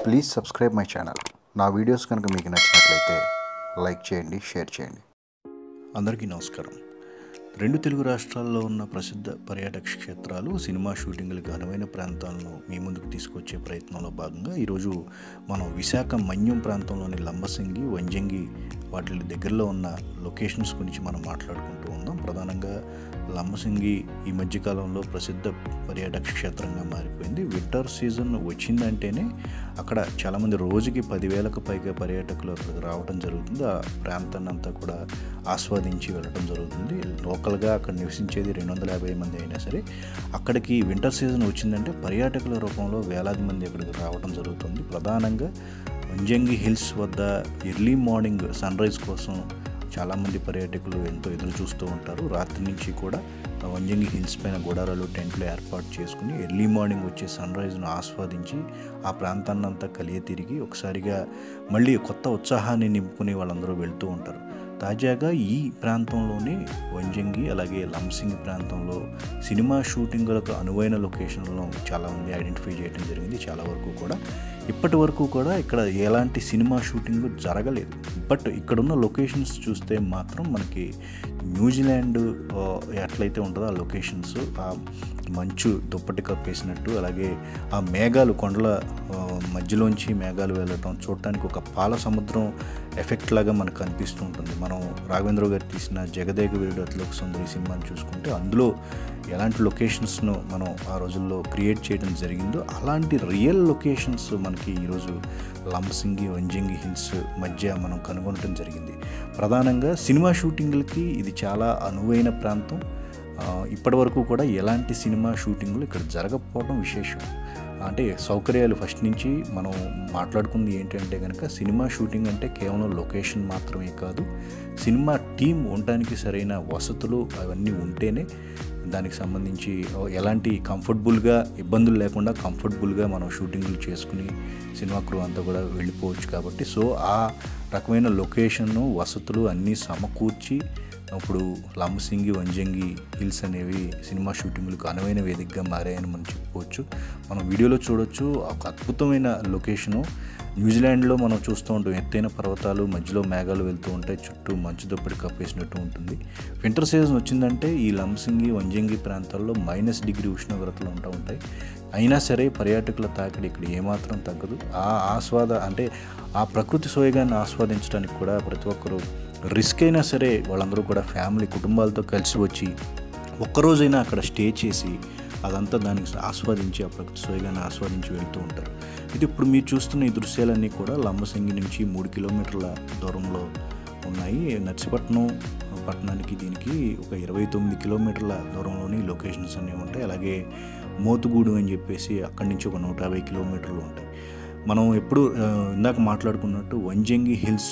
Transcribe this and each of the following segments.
please subscribe my channel నా videos కనుక మీకు నచ్చినట్లయితే లైక్ చేయండి షేర్ చేయండి అందరికీ నమస్కారం రెండు తెలుగు రాష్ట్రాల్లో ఉన్న ప్రసిద్ధ పర్యాటక క్షేత్రాలు సినిమా షూటింగ్లకు అనువైన ప్రాంతాలను మీ ముందుకు తీసుకొచ్చే ప్రయత్నంలో భాగంగా ఈరోజు మనం విశాఖ మన్యం ప్రాంతంలోని లంబసింగి వంజంగి వాటి దగ్గరలో ఉన్న లొకేషన్స్ గురించి మనం మాట్లాడుకుంటూ ఉందాం ప్రధానంగా లంబసింగి ఈ మధ్యకాలంలో ప్రసిద్ధ పర్యాటక క్షేత్రంగా మారిపోయింది వింటర్ సీజన్ వచ్చిందంటేనే అక్కడ చాలామంది రోజుకి పదివేలకు పైగా పర్యాటకులు అక్కడికి రావడం జరుగుతుంది ఆ ప్రాంతాన్ని అంతా కూడా ఆస్వాదించి వెళ్ళడం జరుగుతుంది లోకల్గా అక్కడ నివసించేది రెండు వందల యాభై మంది అయినా సరే అక్కడికి వింటర్ సీజన్ వచ్చిందంటే పర్యాటకుల రూపంలో వేలాది మంది అక్కడికి రావడం జరుగుతుంది ప్రధానంగా వంజంగి హిల్స్ వద్ద ఎర్లీ మార్నింగ్ సన్ రైజ్ కోసం చాలామంది పర్యాటకులు ఎంతో ఎదురు చూస్తూ ఉంటారు రాత్రి నుంచి కూడా ఆ వంజంగి హిల్స్ పైన గుడారాలు టెంట్లు ఏర్పాటు చేసుకుని ఎర్లీ మార్నింగ్ వచ్చే సన్ రైజ్ను ఆస్వాదించి ఆ ప్రాంతాన్ని అంతా కలియ తిరిగి ఒకసారిగా మళ్ళీ కొత్త ఉత్సాహాన్ని నింపుకుని వాళ్ళందరూ వెళ్తూ ఉంటారు తాజాగా ఈ ప్రాంతంలోనే వంజంగి అలాగే లంసింగి ప్రాంతంలో సినిమా షూటింగులకు అనువైన లొకేషన్లను చాలామంది ఐడెంటిఫై చేయడం జరిగింది చాలా వరకు కూడా ఇప్పటి వరకు కూడా ఇక్కడ ఎలాంటి సినిమా షూటింగ్ జరగలేదు బట్ ఇక్కడున్న లొకేషన్స్ చూస్తే మాత్రం మనకి న్యూజిలాండ్ ఆ, ఎట్లయితే ఉంటుందో ఆ లొకేషన్స్ ఆ మంచు దుప్పటి కప్పేసినట్టు అలాగే ఆ మేఘాలు కొండల ఆ, మధ్యలోంచి మేఘాలు వెళ్ళటం చూడటానికి ఒక పాల సముద్రం ఎఫెక్ట్ లాగా మనకు అనిపిస్తూ ఉంటుంది మనం రాఘవేంద్ర గారు తీసిన జగదేక వీరుడు అతిలోక సుందరి సినిమాని చూసుకుంటే అందులో ఎలాంటి లొకేషన్స్ను మనం ఆ రోజుల్లో క్రియేట్ చేయడం జరిగిందో అలాంటి రియల్ లొకేషన్స్ మనకి ఈరోజు లంబసింగి వంజంగి హిల్స్ మధ్య మనం కనుగొనడం జరిగింది ప్రధానంగా సినిమా షూటింగ్లకి ఇది చాలా అనువైన ప్రాంతం ఆ, ఇప్పటి వరకు కూడా ఎలాంటి సినిమా షూటింగ్లు ఇక్కడ జరగకపోవడం విశేషం అంటే సౌకర్యాలు ఫస్ట్ నుంచి మనం మాట్లాడుకుంది ఏంటంటే కనుక సినిమా షూటింగ్ అంటే కేవలం లొకేషన్ మాత్రమే కాదు సినిమా టీం ఉండటానికి సరైన వసతులు అవన్నీ ఉంటేనే దానికి సంబంధించి ఎలాంటి కంఫర్టబుల్గా ఇబ్బందులు లేకుండా కంఫర్టబుల్గా మనం షూటింగ్లు చేసుకుని సినిమా క్రూ అంతా కూడా వెళ్ళిపోవచ్చు కాబట్టి సో ఆ రకమైన లొకేషన్ను వసతులు అన్నీ సమకూర్చి ఇప్పుడు లంబసింగి వంజంగి హిల్స్ అనేవి సినిమా షూటింగ్లకు అనువైన వేదికగా మారాయని మనం చెప్పుకోవచ్చు మనం వీడియోలో చూడొచ్చు ఒక అద్భుతమైన లొకేషను న్యూజిలాండ్లో మనం చూస్తూ ఉంటాం ఎత్తైన పర్వతాలు మధ్యలో మేఘాలు వెళ్తూ ఉంటాయి చుట్టూ మంచు దుప్పటి కప్పేసినట్టు ఉంటుంది వింటర్ సీజన్ వచ్చిందంటే ఈ లంబసింగి వంజంగి ప్రాంతాల్లో మైనస్ డిగ్రీ ఉష్ణోగ్రతలు ఉంటూ ఉంటాయి అయినా సరే పర్యాటకుల తాకిడి ఇక్కడ ఏమాత్రం తగ్గదు ఆ ఆస్వాద అంటే ఆ ప్రకృతి సోయగాన్ని ఆస్వాదించడానికి కూడా ప్రతి ఒక్కరూ రిస్క్ అయినా సరే వాళ్ళందరూ కూడా ఫ్యామిలీ కుటుంబాలతో కలిసి వచ్చి ఒక్కరోజైనా అక్కడ స్టే చేసి అదంతా దానికి ఆస్వాదించి ఆ ప్రకృతి సోయగాన్ని ఆస్వాదించి వెళ్తూ ఉంటారు ఇది ఇప్పుడు మీరు చూస్తున్న ఈ దృశ్యాలన్నీ కూడా లంబసింగి నుంచి మూడు కిలోమీటర్ల దూరంలో ఉన్నాయి నర్సిపట్నం పట్టణానికి దీనికి ఒక ఇరవై తొమ్మిది కిలోమీటర్ల దూరంలోని లొకేషన్స్ అన్నీ ఉంటాయి అలాగే మోతుగూడు అని చెప్పేసి అక్కడి నుంచి ఒక నూట యాభై కిలోమీటర్లు ఉంటాయి మనం ఎప్పుడు ఆ, ఇందాక మాట్లాడుకున్నట్టు వంజంగి హిల్స్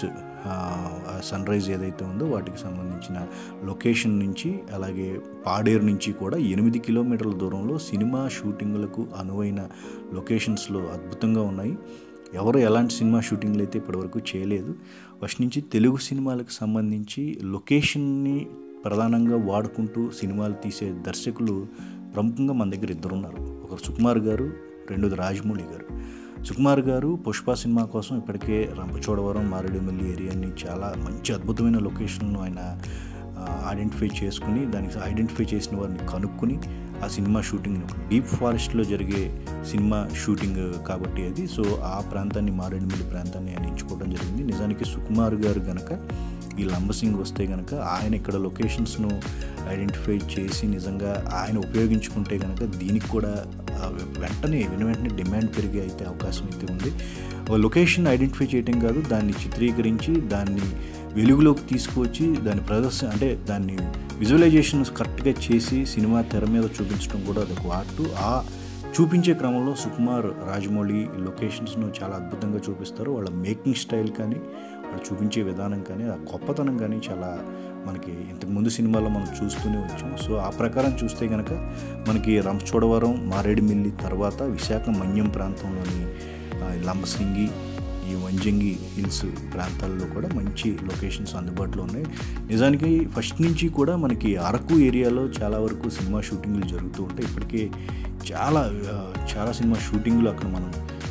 సన్ రైజ్ ఏదైతే ఉందో వాటికి సంబంధించిన లొకేషన్ నుంచి అలాగే పాడేరు నుంచి కూడా ఎనిమిది కిలోమీటర్ల దూరంలో సినిమా షూటింగ్లకు అనువైన లొకేషన్స్లో అద్భుతంగా ఉన్నాయి ఎవరు ఎలాంటి సినిమా షూటింగ్లు అయితే ఇప్పటివరకు చేయలేదు ఫస్ట్ నుంచి తెలుగు సినిమాలకు సంబంధించి లొకేషన్ని ప్రధానంగా వాడుకుంటూ సినిమాలు తీసే దర్శకులు ప్రముఖంగా మన దగ్గర ఇద్దరు ఉన్నారు ఒకరు సుకుమార్ గారు రెండోది రాజమౌళి గారు సుకుమార్ గారు పుష్ప సినిమా కోసం ఇప్పటికే రంపచోడవరం మారేడుమిల్లి ఏరియాని చాలా మంచి అద్భుతమైన లొకేషన్ను ఆయన ఐడెంటిఫై చేసుకుని దానికి ఐడెంటిఫై చేసిన వారిని కనుక్కొని ఆ సినిమా షూటింగ్ డీప్ ఫారెస్ట్లో జరిగే సినిమా షూటింగ్ కాబట్టి అది సో ఆ ప్రాంతాన్ని మారేడుమిల్లి ప్రాంతాన్ని ఆయన ఎంచుకోవడం జరిగింది నిజానికి సుకుమార్ గారు గనక ఈ లంబసింగ్ వస్తే కనుక ఆయన ఇక్కడ లొకేషన్స్ను ఐడెంటిఫై చేసి నిజంగా ఆయన ఉపయోగించుకుంటే కనుక దీనికి కూడా ఆ, వెంటనే వెను వెంటనే డిమాండ్ పెరిగే అయితే అవకాశం అయితే ఉంది ఒక లొకేషన్ ఐడెంటిఫై చేయటం కాదు దాన్ని చిత్రీకరించి దాన్ని వెలుగులోకి తీసుకువచ్చి దాని ప్రదర్శన అంటే దాన్ని విజువలైజేషన్ కరెక్ట్గా చేసి సినిమా తెర మీద చూపించడం కూడా అదొక ఆర్ట్ ఆ చూపించే క్రమంలో సుకుమార్ రాజమౌళి లొకేషన్స్ను చాలా అద్భుతంగా చూపిస్తారు వాళ్ళ మేకింగ్ స్టైల్ కానీ వాళ్ళు చూపించే విధానం కానీ ఆ గొప్పతనం కానీ చాలా మనకి ఇంతకుముందు సినిమాలో మనం చూస్తూనే వచ్చాం సో ఆ ప్రకారం చూస్తే కనుక మనకి రంపచోడవరం మారేడుమిల్లి తర్వాత విశాఖ మన్యం ప్రాంతంలోని ఆ, లంబసింగి ఈ వంజంగి హిల్స్ ప్రాంతాల్లో కూడా మంచి లొకేషన్స్ అందుబాటులో ఉన్నాయి నిజానికి ఫస్ట్ నుంచి కూడా మనకి అరకు ఏరియాలో చాలా వరకు సినిమా షూటింగ్లు జరుగుతూ ఉంటాయి ఇప్పటికే చాలా ఆ, చాలా సినిమా షూటింగ్లు అక్కడ మనం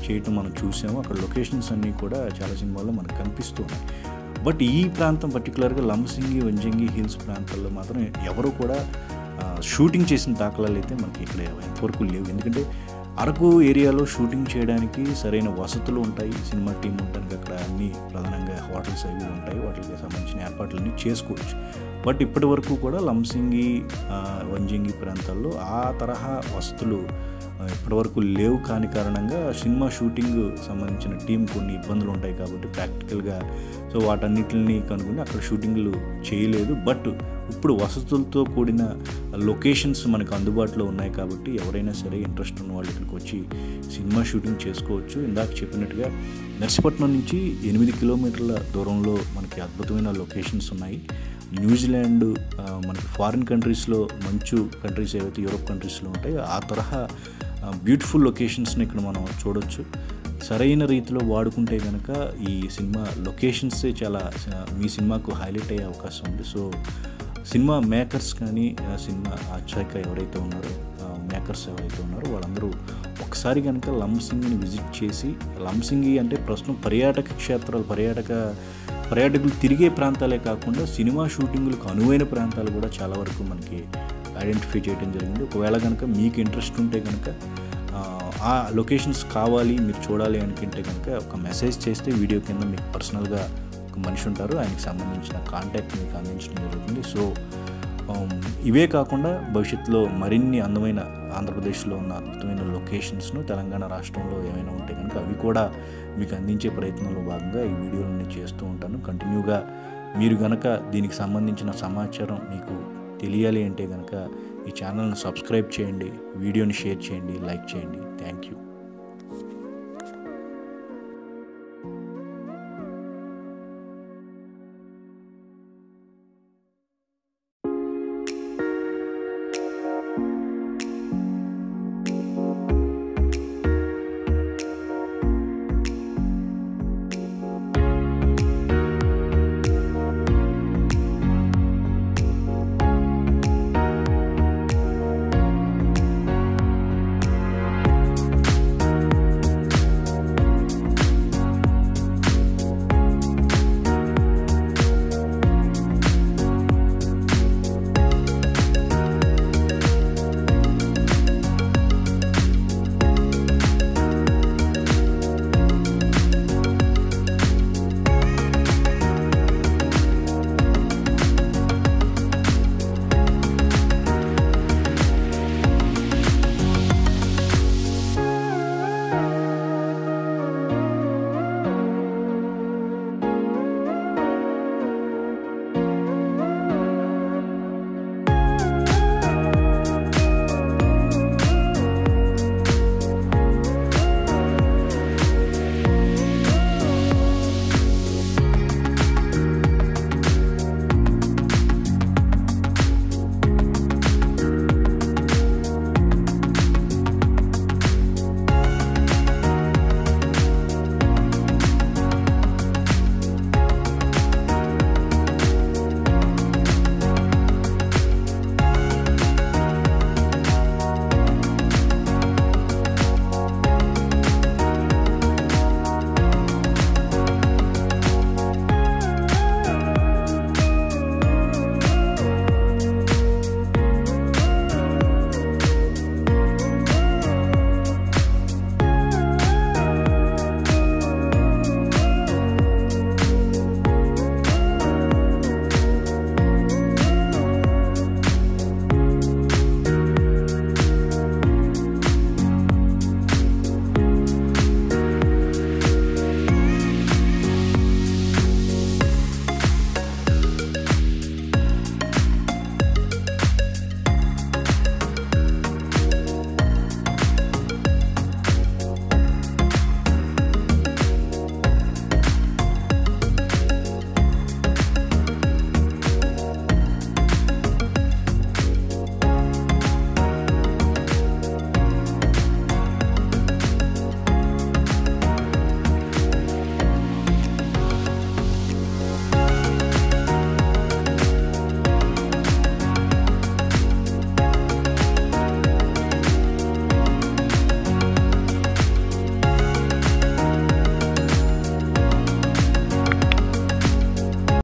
చేయటం మనం చూసాము అక్కడ లొకేషన్స్ అన్నీ కూడా చాలా సినిమాల్లో మనకు కనిపిస్తూ ఉన్నాయి బట్ ఈ ప్రాంతం పర్టికులర్గా లంబసింగి వంజంగి హిల్స్ ప్రాంతాల్లో మాత్రం ఎవరు కూడా ఆ, షూటింగ్ చేసిన దాఖలాలు అయితే మనకి ఇక్కడ ఎంతవరకు లేవు ఎందుకంటే అరకు ఏరియాలో షూటింగ్ చేయడానికి సరైన వసతులు ఉంటాయి సినిమా టీం ఉండడానికి అక్కడ అన్ని ప్రధానంగా హోటల్స్ అవి ఉంటాయి వాటికి సంబంధించిన ఏర్పాట్లన్నీ చేసుకోవచ్చు బట్ ఇప్పటి వరకు కూడా లంసింగి ఆ, వంజంగి ప్రాంతాల్లో ఆ తరహా వసతులు ఆ, ఇప్పటివరకు లేవు కాని కారణంగా సినిమా షూటింగ్ సంబంధించిన టీం కొన్ని ఇబ్బందులు ఉంటాయి కాబట్టి ప్రాక్టికల్గా సో వాటన్నిటిని కనుగొని అక్కడ షూటింగ్లు చేయలేదు బట్ ఇప్పుడు వసతులతో కూడిన లొకేషన్స్ మనకు అందుబాటులో ఉన్నాయి కాబట్టి ఎవరైనా సరే ఇంట్రెస్ట్ ఉన్న వాళ్ళు ఇక్కడికి వచ్చి సినిమా షూటింగ్ చేసుకోవచ్చు ఇందాక చెప్పినట్టుగా నర్సిపట్నం నుంచి ఎనిమిది కిలోమీటర్ల దూరంలో మనకి అద్భుతమైన లొకేషన్స్ ఉన్నాయి న్యూజిలాండ్ ఆ, మనకి ఫారిన్ కంట్రీస్లో మంచు కంట్రీస్ ఏవైతే యూరోప్ కంట్రీస్లో ఉంటాయో ఆ తరహా బ్యూటిఫుల్ లొకేషన్స్ని ఇక్కడ మనం చూడొచ్చు సరైన రీతిలో వాడుకుంటే కనుక ఈ సినిమా లొకేషన్సే చాలా ఆ, మీ సినిమాకు హైలైట్ అయ్యే అవకాశం ఉంది సో సినిమా మేకర్స్ కానీ ఆ, సినిమా ఆచారిక ఎవరైతే ఉన్నారో మేకర్స్ ఎవరైతే ఉన్నారో వాళ్ళందరూ ఒకసారి కనుక లంసింగిని విజిట్ చేసి లంసింగి అంటే ప్రస్తుతం పర్యాటక క్షేత్రాలు పర్యాటక పర్యాటకులు తిరిగే ప్రాంతాలే కాకుండా సినిమా షూటింగులకు అనువైన ప్రాంతాలు కూడా చాలా వరకు మనకి ఐడెంటిఫై చేయడం జరిగింది ఒకవేళ కనుక మీకు ఇంట్రెస్ట్ ఉంటే కనుక ఆ, ఆ లొకేషన్స్ కావాలి మీరు చూడాలి అనుకుంటే కనుక ఒక మెసేజ్ చేస్తే వీడియో కింద మీకు పర్సనల్గా ఒక మనిషి ఉంటారు ఆయనకి సంబంధించిన కాంటాక్ట్ మీకు అందించడం జరుగుతుంది సో ఆమ్, ఇవే కాకుండా భవిష్యత్తులో మరిన్ని అందమైన ఆంధ్రప్రదేశ్లో ఉన్న అద్భుతమైన లొకేషన్స్ను తెలంగాణ రాష్ట్రంలో ఏమైనా ఉంటే కనుక అవి కూడా మీకు అందించే ప్రయత్నంలో భాగంగా ఈ వీడియోలని చేస్తూ ఉంటాను కంటిన్యూగా మీరు గనక దీనికి సంబంధించిన సమాచారం మీకు తెలియాలి అంటే కనుక ఈ ఛానల్ని సబ్స్క్రైబ్ చేయండి వీడియోని షేర్ చేయండి లైక్ చేయండి థ్యాంక్ యూ